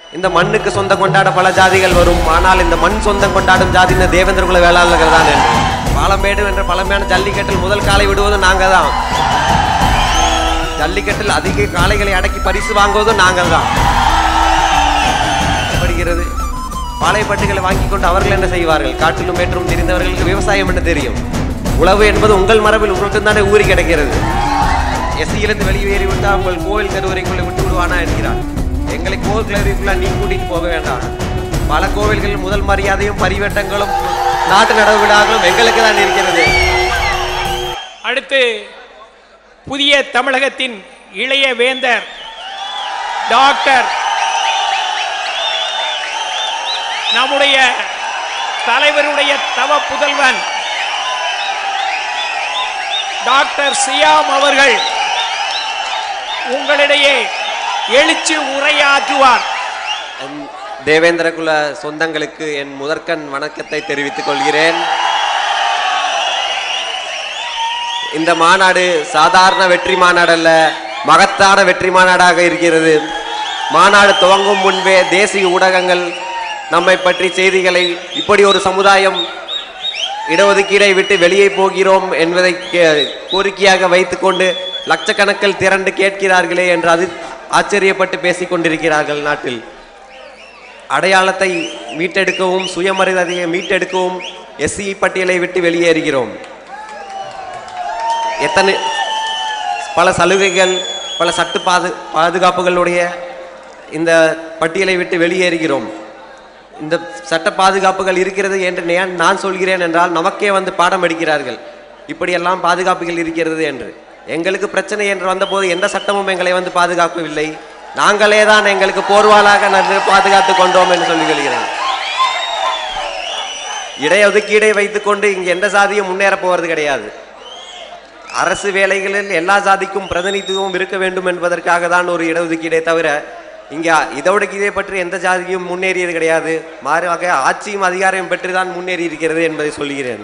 இந்த மண்ணுக்கு சொந்தம் கொண்டாட பல ஜாதிகள் வரும் ஆனால் இந்த மண் சொந்தம் கொண்டாடும் ஜாதி இந்த தேவேந்திர குல வேளாளர்கள் தான் என்று பாலமேடு என்ற பழமையான ஜல்லிக்கட்டில் முதல் காலை விடுவது நாங்கள் தான் ஜல்லிக்கட்டில் அதிக காளைகளை அடக்கி பரிசு வாங்குவதும் நாங்கள் தான் படுகிறது பாளையப்பட்டுகளை வாங்கி கொண்டு அவர்கள் என்ன செய்வார்கள் காட்டிலும் மேற்றும் தெரிந்தவர்களுக்கு விவசாயம் என்ன தெரியும் உழவு என்பது உங்கள் மரபில் உங்களுக்கு தானே ஊறி கிடக்கிறது எஸ்சியிலிருந்து வெளியேறி விட்டால் உங்கள் கோவில் கருவறைக்குள்ளே விட்டு விடுவானா என்கிறார் எங்களை கோவில் கருவறைக்குள்ள நீ கூட்டிட்டு போக வேண்டாம் பல கோவில்களில் முதல் மரியாதையும் பரிவட்டங்களும் நாட்டு நடவு விழாக்களும் எங்களுக்கு தான் இருக்கிறது அடுத்து புதிய தமிழகத்தின் இளைய வேந்தர் டாக்டர் நம்முடைய தலைவருடைய தவ புதல்வன் டாக்டர் சியாம் அவர்கள் உங்களிடையே எழுச்சி உரையாற்றுவார் என் தேவேந்திர குல சொந்தங்களுக்கு என் முதற்கண் வணக்கத்தை தெரிவித்துக் கொள்கிறேன் இந்த மாநாடு சாதாரண வெற்றி மாநாடு அல்ல மகத்தான வெற்றி மாநாடாக இருக்கிறது மாநாடு துவங்கும் முன்பே தேசிய ஊடகங்கள் நம்மை பற்றி செய்திகளை இப்படி ஒரு சமுதாயம் இடஒதுக்கீடை விட்டு வெளியே போகிறோம் என்பதை கே- கோரிக்கையாக வைத்துக்கொண்டு லட்சக்கணக்கில் திரண்டு கேட்கிறார்களே என்று அது ஆச்சரியப்பட்டு பேசிக் கொண்டிருக்கிறார்கள் நாட்டில் அடையாளத்தை மீட்டெடுக்கவும் சுயமரியாதையை மீட்டெடுக்கவும் எஸ்சி பட்டியலை விட்டு வெளியேறுகிறோம் எத்தனை பல சலுகைகள் பல சட்ட பாது பாதுகாப்புகளுடைய இந்த பட்டியலை விட்டு வெளியேறுகிறோம் இந்த சட்ட பாதுகாப்புகள் இருக்கிறது என்று நான் நான் சொல்கிறேன் என்றால் நமக்கே வந்து பாடம் எடுக்கிறார்கள் இப்படியெல்லாம் பாதுகாப்புகள் இருக்கிறது என்று எங்களுக்கு பிரச்சனை என்று வந்தபோது எந்த சட்டமும் எங்களை வந்து பாதுகாக்கவில்லை நாங்களே தான் எங்களுக்கு போர்வாளாக நன்று பாதுகாத்து கொண்டோம் என்று சொல்லி கொள்கிறேன் இடையொதுக்கீடை வைத்துக்கொண்டு இங்கு எந்த சாதியும் முன்னேற போவது கிடையாது அரசு வேலைகளில் எல்லா ஜாதிக்கும் பிரதிநிதித்துவம் இருக்க வேண்டும் என்பதற்காக தான் ஒரு இடஒதுக்கீடே தவிர இங்க இடஒதுக்கீடை பற்றி எந்த ஜாதியும் முன்னேறியது கிடையாது மாறாக ஆட்சியும் அதிகாரம் பெற்று தான் முன்னேறி இருக்கிறது என்பதை சொல்கிறேன்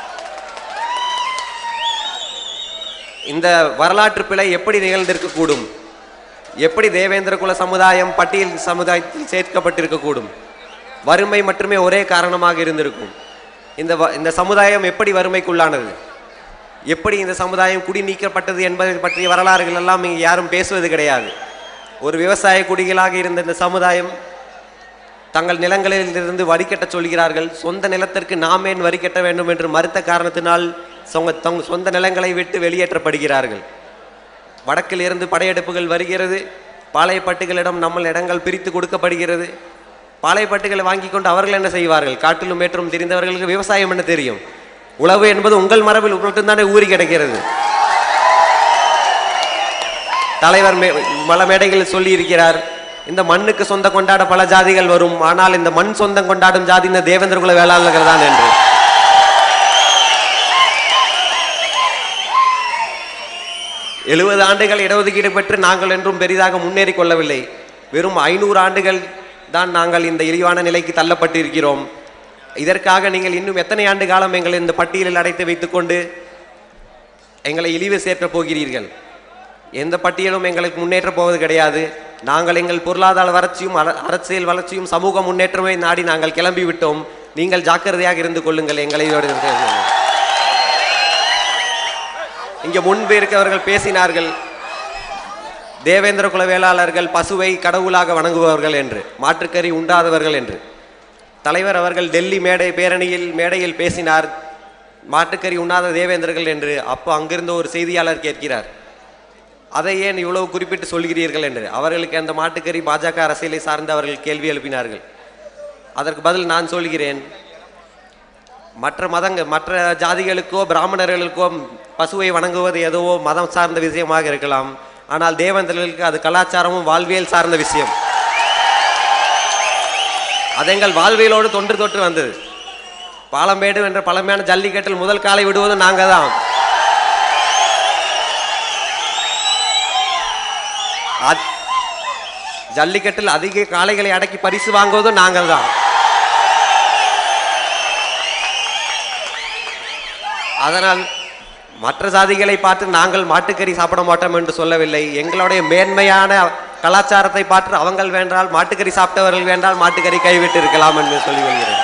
இந்த வரலாற்று பிழை எப்படி நிகழ்ந்திருக்கக்கூடும் எப்படி தேவேந்திர குல சமுதாயம் பட்டியல் சமுதாயத்தில் சேர்க்கப்பட்டிருக்கக்கூடும் வறுமை மட்டுமே ஒரே காரணமாக இருந்திருக்கும் இந்த வ- இந்த சமுதாயம் எப்படி வறுமைக்குள்ளானது எப்படி இந்த சமுதாயம் குடி நீக்கப்பட்டது என்பதை பற்றிய வரலாறுகள் எல்லாம் இங்கே யாரும் பேசுவது கிடையாது ஒரு விவசாய குடிகளாக இருந்த இந்த சமுதாயம் தங்கள் நிலங்களில் இருந்து வரி கட்டச் சொல்கிறார்கள் சொந்த நிலத்திற்கு நாம் ஏன் வரி கட்ட வேண்டும் என்று மறுத்த காரணத்தினால் சொங்க தங் சொந்த நிலங்களை விட்டு வெளியேற்றப்படுகிறார்கள் வடக்கில் இருந்து படையெடுப்புகள் வருகிறது பாளையப்பட்டுகளிடம் நம்ம இடங்கள் பிரித்து கொடுக்கப்படுகிறது பாளையப்பட்டுகளை வாங்கி கொண்டு அவர்கள் என்ன செய்வார்கள் காட்டிலும் மேற்றும் தெரிந்தவர்களுக்கு விவசாயம் என்ன தெரியும் உழவு என்பது உங்கள் மரபில் மட்டும்தானே ஊறி கிடக்கிறது தலைவர் மே- பல மேடைகளில் சொல்லி இருக்கிறார் இந்த மண்ணுக்கு சொந்தம் கொண்டாட பல ஜாதிகள் வரும் ஆனால் இந்த மண் சொந்தம் கொண்டாடும் ஜாதி இந்த தேவேந்திர குல வேளாளர்கள் தான் என்று எழுபது ஆண்டுகள் இடஒதுக்கீடு பெற்று நாங்கள் என்றும் பெரிதாக முன்னேறி கொள்ளவில்லை வெறும் ஐநூறு ஆண்டுகள் தான் நாங்கள் இந்த இழிவான நிலைக்கு தள்ளப்பட்டிருக்கிறோம் இதற்காக நீங்கள் இன்னும் எத்தனை ஆண்டு காலம் எங்களை இந்த பட்டியலில் அடைத்து வைத்துக்கொண்டு எங்களை இழிவு சேர்க்கப் போகிறீர்கள் எந்த பட்டியலும் எங்களுக்கு முன்னேற்ற போவது கிடையாது நாங்கள் எங்கள் பொருளாதார வளர்ச்சியும் அர- அரசியல் வளர்ச்சியும் சமூக முன்னேற்றமே நாடி நாங்கள் கிளம்பி விட்டோம் நீங்கள் ஜாக்கிரதையாக இருந்து கொள்ளுங்கள் எங்களை இங்கே முன்பு இருக்கவர்கள் பேசினார்கள் தேவேந்திர குல வேளாளர்கள் பசுவை கடவுளாக வணங்குபவர்கள் என்று மாற்றுக்கறி உண்டாதவர்கள் என்று தலைவர் அவர்கள் டெல்லி மேடை பேரணியில் மேடையில் பேசினார் மாட்டுக்கறி உண்ணாத தேவேந்திரர்கள் என்று அப்போ அங்கிருந்த ஒரு செய்தியாளர் கேட்கிறார் அதை ஏன் இவ்வளவு குறிப்பிட்டு சொல்கிறீர்கள் என்று அவர்களுக்கு அந்த மாட்டுக்கறி பாஜக அரசியலை சார்ந்து அவர்கள் கேள்வி எழுப்பினார்கள் அதற்கு பதில் நான் சொல்கிறேன் மற்ற மதங்க மற்ற ஜாதிகளுக்கோ பிராமணர்களுக்கோ பசுவை வணங்குவது ஏதோ மதம் சார்ந்த விஷயமாக இருக்கலாம் ஆனால் தேவேந்திரர்களுக்கு அது கலாச்சாரமும் வாழ்வியல் சார்ந்த விஷயம் அது எங்கள் வாழ்வியலோடு தொன்று தொட்டு வந்தது பாலமேடு என்ற பழமையான ஜல்லிக்கட்டில் முதல் காலை விடுவது நாங்க தான் அத்- ஜல்லிக்கட்டில் அதிக காளைகளை அடக்கி பரிசு வாங்குவதும் நாங்கள் தான் அதனால் மற்ற சாதிகளை பார்த்து நாங்கள் மாட்டுக்கறி சாப்பிட மாட்டோம் என்று சொல்லவில்லை எங்களுடைய மேன்மையான கலாச்சாரத்தை பார்த்து அவங்கள் வேண்டால் மாட்டுக்கறி சாப்பிட்டவர்கள் வேண்டால் மாட்டுக்கறி கைவிட்டு இருக்கலாம் என்று சொல்லி வருகிறேன்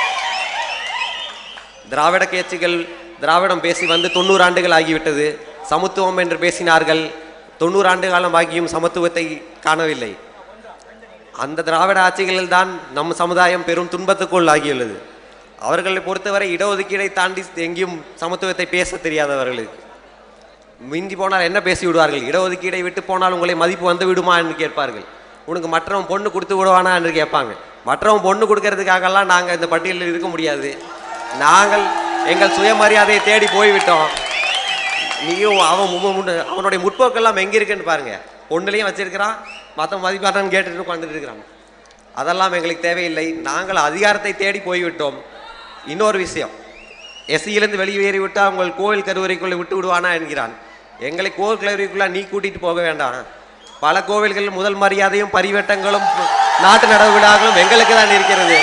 திராவிட கட்சிகள் திராவிடம் பேசி வந்து தொண்ணூறு ஆண்டுகள் ஆகிவிட்டது சமத்துவம் என்று பேசினார்கள் தொண்ணூறு ஆண்டு காலம் ஆகியும் சமத்துவத்தை காணவில்லை அந்த திராவிட ஆட்சிகளில் தான் நம் சமுதாயம் பெரும் துன்பத்துக்குள் ஆகியுள்ளது அவர்களை பொறுத்தவரை இடஒதுக்கீடை தாண்டி எங்கேயும் சமத்துவத்தை பேச தெரியாதவர்களுக்கு மிஞ்சி போனால் என்ன பேசி விடுவார்கள் இடஒதுக்கீடை விட்டு போனால் உங்களை மதிப்பு வந்து விடுமா என்று கேட்பார்கள் உனக்கு மற்றவன் பொண்ணு கொடுத்து விடுவானா என்று கேட்பாங்க மற்றவன் பொண்ணு கொடுக்கறதுக்காகலாம் நாங்கள் இந்த பட்டியலில் இருக்க முடியாது நாங்கள் எங்கள் சுயமரியாதையை தேடி போய்விட்டோம் நீயும் அவன் மு- மு- அவனுடைய முற்போக்கெல்லாம் எங்கே இருக்குன்னு பாருங்க பொண்ணுலையும் வச்சிருக்கிறான் மற்ற மதிப்பாட்டான்னு கேட்டுட்டு உட்காந்துட்டு இருக்கிறான் அதெல்லாம் எங்களுக்கு தேவையில்லை நாங்கள் அதிகாரத்தை தேடி போய்விட்டோம் இன்னொரு விஷயம் எஸ்சியிலிருந்து வெளியேறி விட்டால் உங்கள் கோவில் கருவறைக்குள்ளே விட்டு விடுவானா என்கிறான் எங்களை கோவில் கருவறைக்குள்ள நீ கூட்டிட்டு போக வேண்டாம் பல கோவில்கள் முதல் மரியாதையும் பரிவட்டங்களும் நாட்டு நடவு விழாக்களும் எங்களுக்கு தான் இருக்கிறது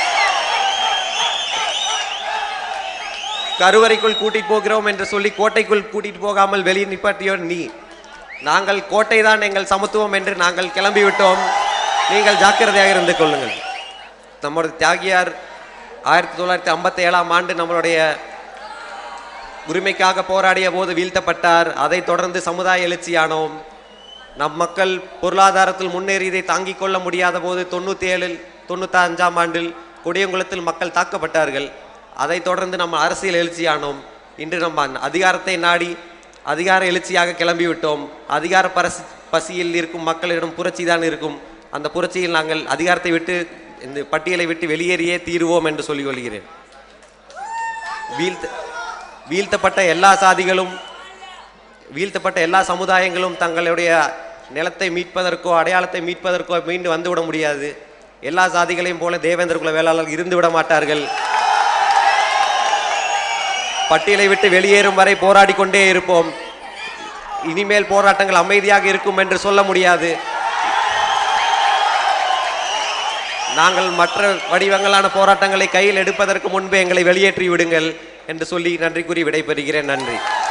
கருவறைக்குள் கூட்டிட்டு போகிறோம் என்று சொல்லி கோட்டைக்குள் கூட்டிட்டு போகாமல் வெளியே நிப்பாட்டியோ நீ நாங்கள் கோட்டை தான் எங்கள் சமத்துவம் என்று நாங்கள் கிளம்பி விட்டோம் நீங்கள் ஜாக்கிரதையாக இருந்து கொள்ளுங்கள் நம்முடைய தியாகியார் ஆயிரத்தி தொள்ளாயிரத்தி ஐம்பத்தி ஏழாம் ஆண்டு நம்மளுடைய உரிமைக்காக போராடிய போது வீழ்த்தப்பட்டார் அதைத் தொடர்ந்து சமுதாய எழுச்சியானோம் நம் மக்கள் பொருளாதாரத்தில் முன்னேறியதை தாங்கிக் கொள்ள முடியாத போது தொண்ணூற்றி ஏழில் தொண்ணூற்றி அஞ்சாம் ஆண்டில் கொடியங்குளத்தில் மக்கள் தாக்கப்பட்டார்கள் அதைத் தொடர்ந்து நம்ம அரசியல் எழுச்சியானோம் இன்று நம்ம அதிகாரத்தை நாடி அதிகார எழுச்சியாக கிளம்பிவிட்டோம் அதிகார பரசி பசியில் இருக்கும் மக்களிடம் புரட்சி தான் இருக்கும் அந்த புரட்சியில் நாங்கள் அதிகாரத்தை விட்டு இந்த பட்டியலை விட்டு வெளியேறியே தீருவோம் என்று சொல்லிக் கொள்கிறேன் வீழ்த்த வீழ்த்தப்பட்ட எல்லா சாதிகளும் வீழ்த்தப்பட்ட எல்லா சமுதாயங்களும் தங்களுடைய நிலத்தை மீட்பதற்கோ அடையாளத்தை மீட்பதற்கோ மீண்டு வந்துவிட முடியாது எல்லா சாதிகளையும் போல தேவேந்திர குல வேளாளர் இருந்து விட மாட்டார்கள் பட்டியலை விட்டு வெளியேறும் வரை போராடி கொண்டே இருப்போம் இனிமேல் போராட்டங்கள் அமைதியாக இருக்கும் என்று சொல்ல முடியாது நாங்கள் மற்ற வடிவங்களான போராட்டங்களை கையில் எடுப்பதற்கு முன்பு எங்களை வெளியேற்றி விடுங்கள் என்று சொல்லி நன்றி கூறி விடைபெறுகிறேன் நன்றி